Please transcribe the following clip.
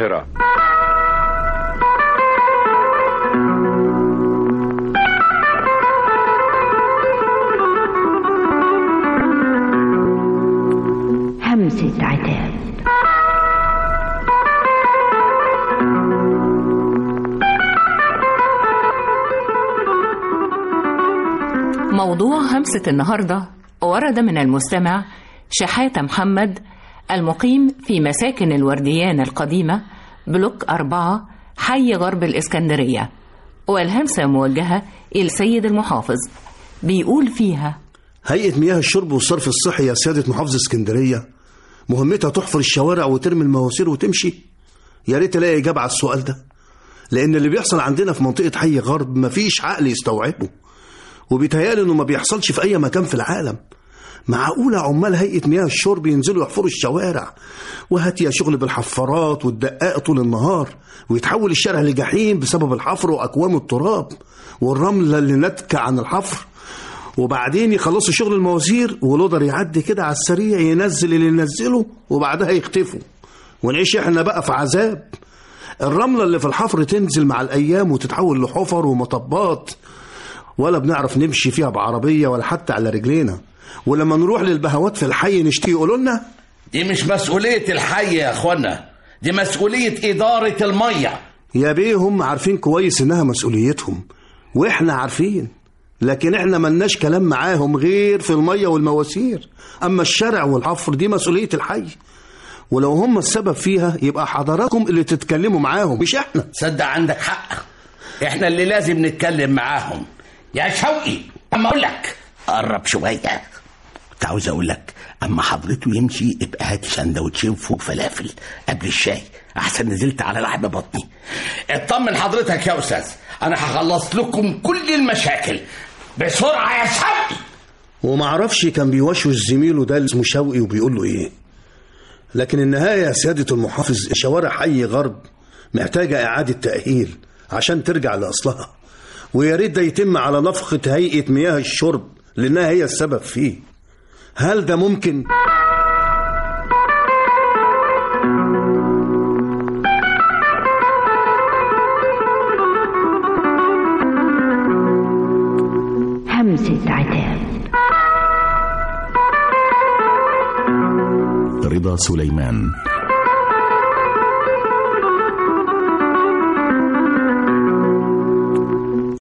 القاهرة همسة عتاب موضوع همسة النهاردة ورد من المستمع شحاتة محمد المقيم في مساكن الورديان القديمة بلوك أربعة حي غرب الإسكندرية والهمسة موجهة إلى السيد المحافظ بيقول فيها هيئة مياه الشرب والصرف الصحي يا سيادة محافظ اسكندرية مهمتها تحفر الشوارع وترمي المواسير وتمشي يا ريت الاقي إجابة على السؤال ده لأن اللي بيحصل عندنا في منطقة حي غرب مفيش عقل يستوعبه وبيتهيألي إنه ما بيحصلش في أي مكان في العالم معقولة عمال هيئة مياه الشرب ينزلوا يحفروا الشوارع وهات يا شغل بالحفارات والدقاق طول النهار ويتحول الشارع لجحيم بسبب الحفر وأكوام التراب والرملة اللي ناتجة عن الحفر وبعدين يخلصوا شغل المواسير ولودر يعدي كده على السريع ينزل اللي ينزله وبعدها يختفوا ونعيش احنا بقى في عذاب الرملة اللي في الحفر تنزل مع الأيام وتتحول لحفر ومطبات ولا بنعرف نمشي فيها بعربية ولا حتى على رجلينا ولما نروح للبهوات في الحي نشتي يقولوا لنا دي مش مسؤولية الحي يا اخوانا دي مسؤولية إدارة المية يا بيه هم عارفين كويس إنها مسؤوليتهم وإحنا عارفين لكن إحنا ملناش كلام معاهم غير في المية والمواسير أما الشارع والحفر دي مسؤولية الحي ولو هم السبب فيها يبقى حضراتكم اللي تتكلموا معاهم مش إحنا صدق عندك حق احنا اللي لازم نتكلم معاهم يا شوقي اما اقول لك قرب شويه كنت عاوز اقول لك اما حضرته يمشي ابقى هات سندوتشين فوق فلافل قبل الشاي احسن نزلت على لحم بطني اطمن حضرتك يا استاذ انا هخلص لكم كل المشاكل بسرعه يا شوقي ومعرفش كان بيوشوش زميله ده اللي اسمه شوقي وبيقول له إيه لكن النهاية يا سيادة المحافظ شوارع حي غرب محتاجة إعادة تأهيل عشان ترجع لأصلها ويا ريت ده يتم على نفقة هيئة مياه الشرب لأنها هي السبب فيه هل ده ممكن؟ همسة عتاب رضا سليمان